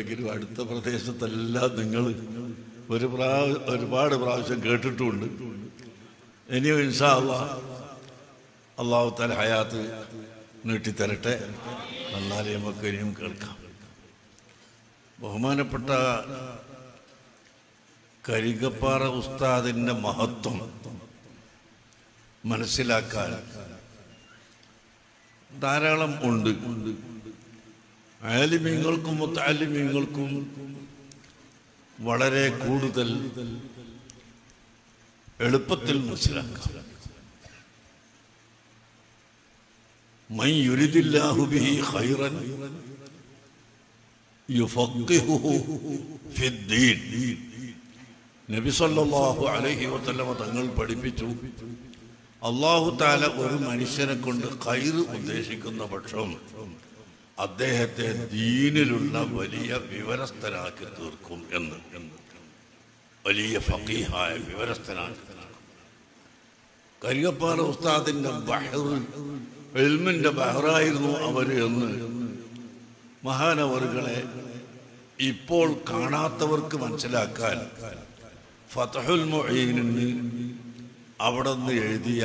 കേട്ടിട്ടില്ലെങ്കിലും അടുത്ത പ്രദേശത്തെല്ലാം നിങ്ങൾ ഒരു പ്രാവ ഒരുപാട് പ്രാവശ്യം കേട്ടിട്ടുമുണ്ട് ഇനിയും ഇൻഷാ അള്ളാ അള്ളാഹു തല ഹയാത്ത് നീട്ടിത്തരട്ടെ എന്നാലേ നമുക്ക് ഇനിയും കേൾക്കാം ബഹുമാനപ്പെട്ട കരികപ്പാറ ഉസ്താദിന്റെ മഹത്വം മനസ്സിലാക്കാൻ ധാരാളം ഉണ്ട് ആലിമീങ്ങൾക്കും മുത്താലിമീങ്ങൾക്കും വളരെ കൂടുതൽ എളുപ്പത്തിൽ മനസ്സിലാക്കാം മൈ യുരിദില്ലാഹു ബിഹി ഖൈറൻ യുഫഖിഹുഹു ഫിദ്ദീൻ നബി സല്ലല്ലാഹു അലൈഹി വസല്ലമ തങ്ങൾ പഠിപ്പിച്ചു അള്ളാഹു താല ഒരു മനുഷ്യനെ കൊണ്ട് കയറ് ഉദ്ദേശിക്കുന്ന പക്ഷം അദ്ദേഹത്തെ ദീനിലുള്ള വലിയ വിവരസ്ഥനാക്കി തീർക്കും എന്ന് വലിയ ഫക്കീഹായ വിവരസ്ഥനാക്കി തീർക്കും കരികപ്പാറ ഉസ്താദിന്റെ ബഹർ എൽമിന്റെ ബഹറായിരുന്നു അവര് എന്ന് മഹാനവറുകളെ ഇപ്പോൾ കാണാത്തവർക്ക് മനസ്സിലാക്കാൻ ഫതഹുൽ മൊയ്നിന് അവിടെ നിന്ന് എഴുതിയ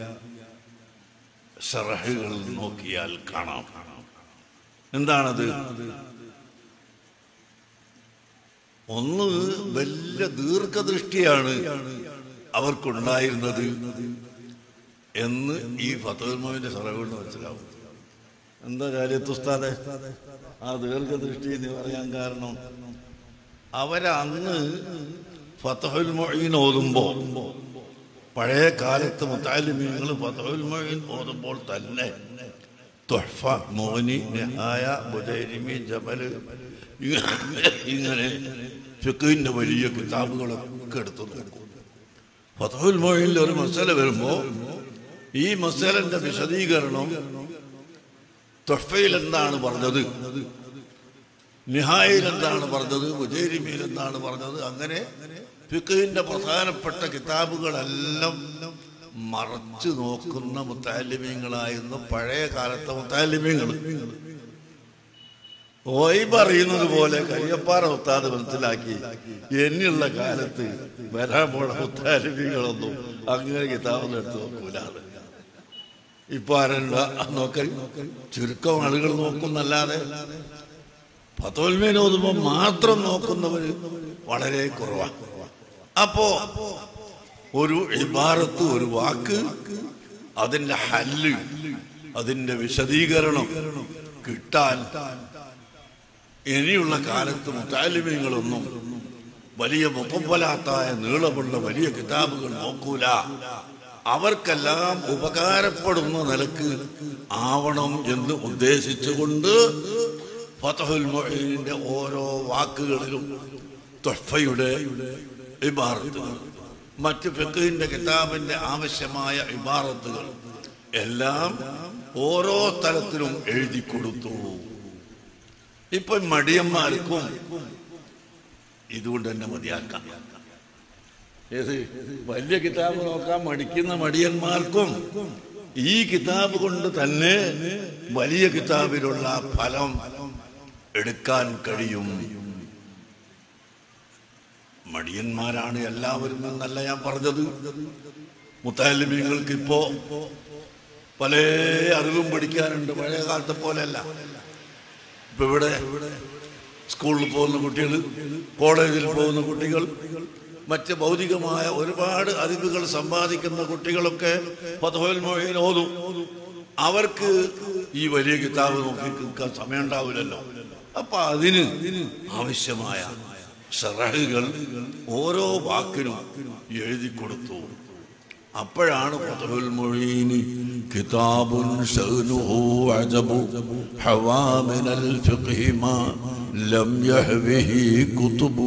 ഷറഹുകൾ നോക്കിയാൽ കാണാം എന്താണത് ഒന്ന് വലിയ ദീർഘദൃഷ്ടിയാണ് അവർക്കുണ്ടായിരുന്നത് എന്ന് ഈ ഫതോൽമോവിന്റെ ഷറഹുകൊണ്ട് മനസ്സിലാവും എന്താ കാര്യത്തുസ്താദെ ആ ദീർഘദൃഷ്ടി എന്ന് പറയാൻ കാരണം അവരന്ന് ഫതഹുൽ മൊയ്ൻ ഓതുമ്പോ പഴയ കാലത്ത് മുത്താലിമീങ്ങൾ ഫതഹുൽ മൊയ്ൻ ഓതുമ്പോൾ തന്നെ തുഹ്ഫ മോനി നിഹായ ബുജൈരിമി ജമല് ഇങ്ങനെ ഇങ്ങനെ ഫിഖിന്റെ വലിയ കിതാബുകളൊക്കെ എടുത്തു നോക്കും ഫതഹുൽ മൊയ്നിൽ ഒരു മസല വരുമ്പോ ഈ മസലന്റെ വിശദീകരണം തൊഫയിൽ എന്താണ് പറഞ്ഞത് നിഹായിൽ എന്താണ് പറഞ്ഞത് ഉജേരിമിയിൽ എന്താണ് പറഞ്ഞത് അങ്ങനെ ഫിഖിന്റെ പ്രധാനപ്പെട്ട കിതാബുകളെല്ലാം മറച്ചു നോക്കുന്ന മുത്താലിമ്യങ്ങളായിരുന്നു പഴയ കാലത്തെ മുത്താലിമ്യങ്ങൾ ഓയ് പറയുന്നത് പോലെ കയ്യപ്പാറ ഉത്താത് മനസ്സിലാക്കി എന്നിയുള്ള കാലത്ത് വരാൻ പോണ മുത്താലിമ്യങ്ങളൊന്നും അങ്ങനെ കിതാബൊന്നും എടുത്ത് നോക്കൂലാതെ ഇപ്പൊ ആരല്ല നോക്കൽ ചുരുക്കം ആളുകൾ നോക്കുന്നല്ലാതെ പത്തോൽമേൻ ഓതുമ്പോ മാത്രം നോക്കുന്നവര് വളരെ കുറവാണ് അപ്പോ ഒരു ഇബാറത്ത് ഒരു വാക്ക് അതിന്റെ ഹല്ല് അതിന്റെ വിശദീകരണം കിട്ടാൻ ഇനിയുള്ള കാലത്ത് മുത്താലിമ്യങ്ങളൊന്നും വലിയ മുഖമ്പലാത്തായ നീളമുള്ള വലിയ കിതാബുകൾ നോക്കൂല അവർക്കെല്ലാം ഉപകാരപ്പെടുന്ന നിലക്ക് ആവണം എന്ന് ഉദ്ദേശിച്ചുകൊണ്ട് ഫതഹുൽ മൊയ്നിന്റെ ഓരോ വാക്കുകളിലും തൊഫയുടെ ഇബാറത്തുകൾ മറ്റ് ഫിഖിന്റെ കിതാബിന്റെ ആവശ്യമായ ഇബാറത്തുകൾ എല്ലാം ഓരോ തലത്തിലും എഴുതി കൊടുത്തു ഇപ്പൊ മടിയന്മാർക്കും ഇതുകൊണ്ട് തന്നെ മതിയാക്കാം ഏത് വലിയ കിതാബ് നോക്കാൻ മടിക്കുന്ന മടിയന്മാർക്കും ഈ കിതാബ് കൊണ്ട് തന്നെ വലിയ കിതാബിലുള്ള ഫലം എടുക്കാൻ കഴിയും മടിയന്മാരാണ് എല്ലാവരും എന്നല്ല ഞാൻ പറഞ്ഞത് മുത്താലിമീങ്ങൾക്ക് ഇപ്പോ പല അറിവും പഠിക്കാനുണ്ട് പഴയ കാലത്തെ പോലെയല്ല ഇപ്പൊ ഇവിടെ സ്കൂളിൽ പോകുന്ന കുട്ടികൾ കോളേജിൽ പോകുന്ന കുട്ടികൾ മറ്റ് ഭൗതികമായ ഒരുപാട് അറിവുകൾ സമ്പാദിക്കുന്ന കുട്ടികളൊക്കെ പതോൽ മൊഴിയിൽ ഓതും അവർക്ക് ഈ വലിയ കിതാബ് നോക്കി നിൽക്കാൻ സമയം ഉണ്ടാവില്ലല്ലോ അപ്പൊ അതിന് ആവശ്യമായ ഷറഹുകൾ ഓരോ വാക്കിനും എഴുതി കൊടുത്തു അപ്പോഴാണ് ഫതഹുൽ മുഈനി കിതാബുൻ ശഅ്നുഹു അജബു ഹവാ മിനൽ ഫിഖ്ഹി മാ ലം യഹ്വിഹി കുതുബു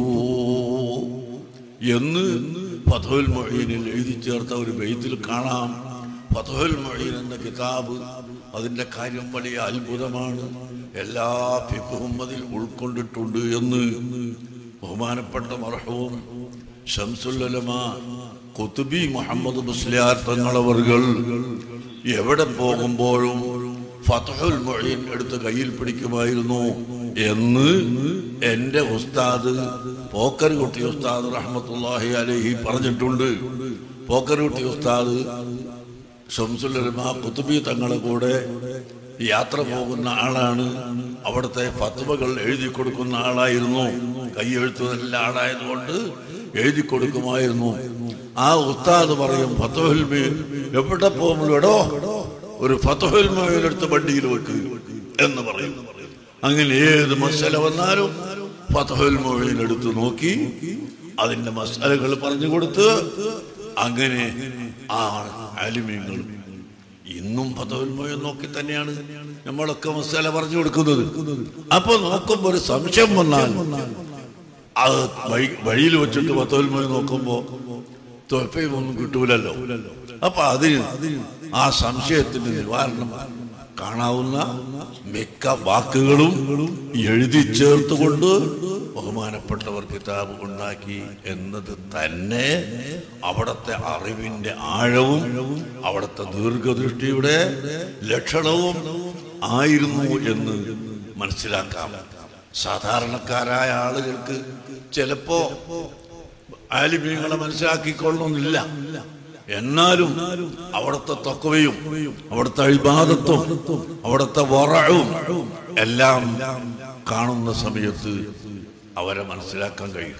എന്ന് ഫതഹുൽ മുഈനിൽ എഴുതി ചേർത്ത ഒരു ബെയ്ത്തിൽ കാണാം ഫതഹുൽ മുഈൻ എന്ന കിതാബ് അതിന്റെ കാര്യം വലിയ അത്ഭുതമാണ് എല്ലാ ഫിഖും അതിൽ ഉൾക്കൊണ്ടിട്ടുണ്ട് എന്ന് ബഹുമാനപ്പെട്ട മർഹൂം ഷംസുല്ലമ കുത്തുബി മുഹമ്മദ് മുസ്ലിയാർ തങ്ങളവർകൾ എവിടെ പോകുമ്പോഴും ഫതഹുൽ മൊഴീൻ എടുത്ത് കയ്യിൽ പിടിക്കുമായിരുന്നു എന്ന് എന്റെ ഉസ്താദ് പോക്കർകുട്ടി ഉസ്താദ് റഹ്മത്തുല്ലാഹി അലഹി പറഞ്ഞിട്ടുണ്ട് പോക്കർകുട്ടി ഉസ്താദ് ഷംസുലമ കുത്തുബി തങ്ങളെ കൂടെ യാത്ര പോകുന്ന ആളാണ് അവിടുത്തെ ഫത്വകൾ എഴുതി കൊടുക്കുന്ന ആളായിരുന്നു കൈയെഴുത്ത് നല്ല ആളായതുകൊണ്ട് എഴുതി കൊടുക്കുമായിരുന്നു ആ ഉസ്താദ് പറയും ഫത്തുഹുൽമീൻ എവിടെ പോകുമ്പോൾ എടോ ഒരു ഫത്തുഹുൽമീൻ എടുത്ത് വണ്ടിയിൽ വെക്ക് എന്ന് പറയും അങ്ങനെ ഏത് മസല വന്നാലും ഫത്തുഹുൽ മൊഴിയിൽ എടുത്ത് നോക്കി അതിന്റെ മസാലകൾ പറഞ്ഞു കൊടുത്ത് അങ്ങനെ ആ അലിമീങ്ങൾ ഇന്നും പദവിന്മയം നോക്കി തന്നെയാണ് നമ്മളൊക്കെ മസാല പറഞ്ഞു കൊടുക്കുന്നത് അപ്പൊ നോക്കുമ്പോ ഒരു സംശയം വന്നാൽ അത് വഴി- വഴിയിൽ വെച്ചിട്ട് പത്തോൽമയം നോക്കുമ്പോ തൊൽപ്പയും ഒന്നും കിട്ടൂലല്ലോ അപ്പൊ അതിന് ആ സംശയത്തിന് നിവാരണം കാണാവുന്ന മിക്ക വാക്കുകളും എഴുതി ചേർത്തുകൊണ്ട് ബഹുമാനപ്പെട്ടവർ കിതാബ് ഉണ്ടാക്കി എന്നത് തന്നെ അവിടുത്തെ അറിവിന്റെ ആഴവും അവിടുത്തെ ദീർഘദൃഷ്ടിയുടെ ലക്ഷണവും ആയിരുന്നു എന്ന് മനസ്സിലാക്കാം സാധാരണക്കാരായ ആളുകൾക്ക് ചിലപ്പോ ആലിമീങ്ങളെ മനസ്സിലാക്കിക്കൊള്ളണമെന്നില്ല എന്നാലും അവിടുത്തെ തൊക്കവയും അവിടുത്തെ അഴിബാദത്വം അവിടുത്തെ വറവും എല്ലാം കാണുന്ന സമയത്ത് അവരെ മനസ്സിലാക്കാൻ കഴിയും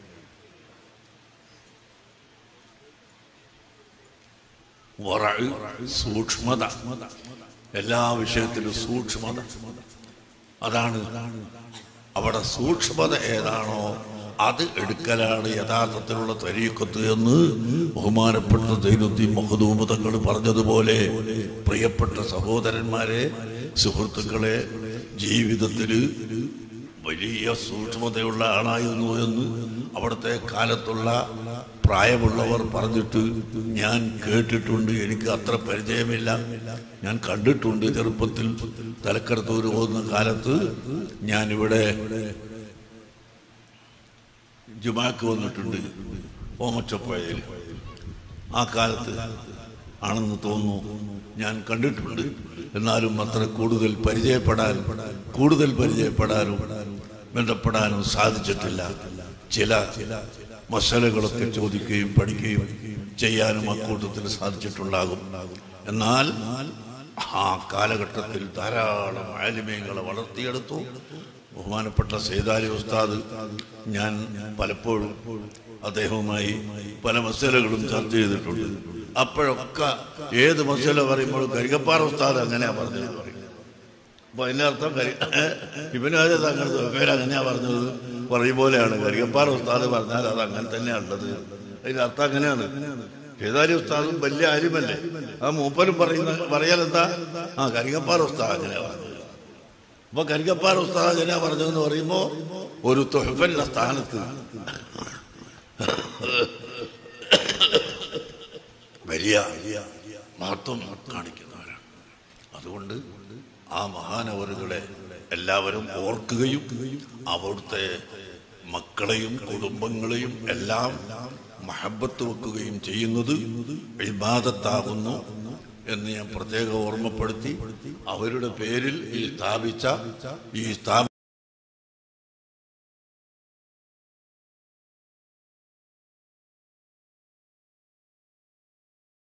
വറ സൂക്ഷ്മത എല്ലാ വിഷയത്തിലും സൂക്ഷ്മത അതാണ് അവിടെ സൂക്ഷ്മത ഏതാണോ അത് എടുക്കലാണ് യഥാർത്ഥത്തിലുള്ള തരീക്കത്ത് എന്ന് ബഹുമാനപ്പെട്ട ദൈനുദ്ദീൻ മഹദൂമ തങ്ങൾ പറഞ്ഞതുപോലെ പ്രിയപ്പെട്ട സഹോദരന്മാരെ സുഹൃത്തുക്കളെ ജീവിതത്തിൽ വലിയ സൂക്ഷ്മതയുള്ള ആളായിരുന്നു എന്ന് അവിടുത്തെ കാലത്തുള്ള പ്രായമുള്ളവർ പറഞ്ഞിട്ട് ഞാൻ കേട്ടിട്ടുണ്ട് എനിക്ക് അത്ര പരിചയമില്ല ഞാൻ കണ്ടിട്ടുണ്ട് ചെറുപ്പത്തിൽ തലക്കടത്തൂർ പോകുന്ന കാലത്ത് ഞാനിവിടെ ജുമാക്ക് വന്നിട്ടുണ്ട് ഓമച്ചപ്പുഴയിൽ ആ കാലത്ത് ആണെന്ന് തോന്നുന്നു ഞാൻ കണ്ടിട്ടുണ്ട് എന്നാലും അത്ര കൂടുതൽ പരിചയപ്പെടാൻ കൂടുതൽ പരിചയപ്പെടാനും ബന്ധപ്പെടാനും സാധിച്ചിട്ടില്ല ചില മസലകളൊക്കെ ചോദിക്കുകയും പഠിക്കുകയും ചെയ്യാനും അക്കൂട്ടത്തിൽ സാധിച്ചിട്ടുണ്ടാകും എന്നാൽ ആ കാലഘട്ടത്തിൽ ധാരാളം ആലിമീങ്ങളെ വളർത്തിയെടുത്തു ബഹുമാനപ്പെട്ട സൈതാലി ഉസ്താദ് ഞാൻ പലപ്പോഴും അദ്ദേഹവുമായി പല മസലകളും ചർച്ച ചെയ്തിട്ടുണ്ട് അപ്പോഴൊക്കെ ഏത് മസല പറയുമ്പോഴും കരികപ്പാറ ഉസ്താദ് അങ്ങനെയാ പറഞ്ഞത് പറയും അപ്പൊ അതിന്റെ അർത്ഥം കരി ഇവനാജ് തങ്ങളുടെ പേരങ്ങനെയാ പറഞ്ഞത് പറയും പോലെയാണ് കരികപ്പാറ ഉസ്താദ് പറഞ്ഞാൽ അത് അങ്ങനെ തന്നെയാണുള്ളത് അതിന്റെ അർത്ഥം അങ്ങനെയാണ് കേദാരി ഉസ്താദും വലിയ ആര്യമല്ലേ ആ മൂപ്പരും പറയുന്ന പറയാൻ എന്താ ആ കരികപ്പാറ ഉസ്താദ് അങ്ങനെയാ പറഞ്ഞത് അപ്പൊ കരികപ്പാറ ഉസ്താദ് അങ്ങനെയാ പറഞ്ഞതെന്ന് പറയുമ്പോ ഒരു തൊഹഫന്റെ സ്ഥാനത്ത് വലിയ മഹത്വം കാണിക്കുന്നവരാണ് അതുകൊണ്ട് ആ മഹാനവറുകളെ എല്ലാവരും ഓർക്കുകയും അവിടുത്തെ മക്കളെയും കുടുംബങ്ങളെയും എല്ലാം മഹബത്ത് വെക്കുകയും ചെയ്യുന്നത് ഇബാദത്താകുന്നു എന്ന് ഞാൻ പ്രത്യേകം ഓർമ്മപ്പെടുത്തി അവരുടെ പേരിൽ ഈ സ്ഥാപിച്ച ഈ സ്ഥാപ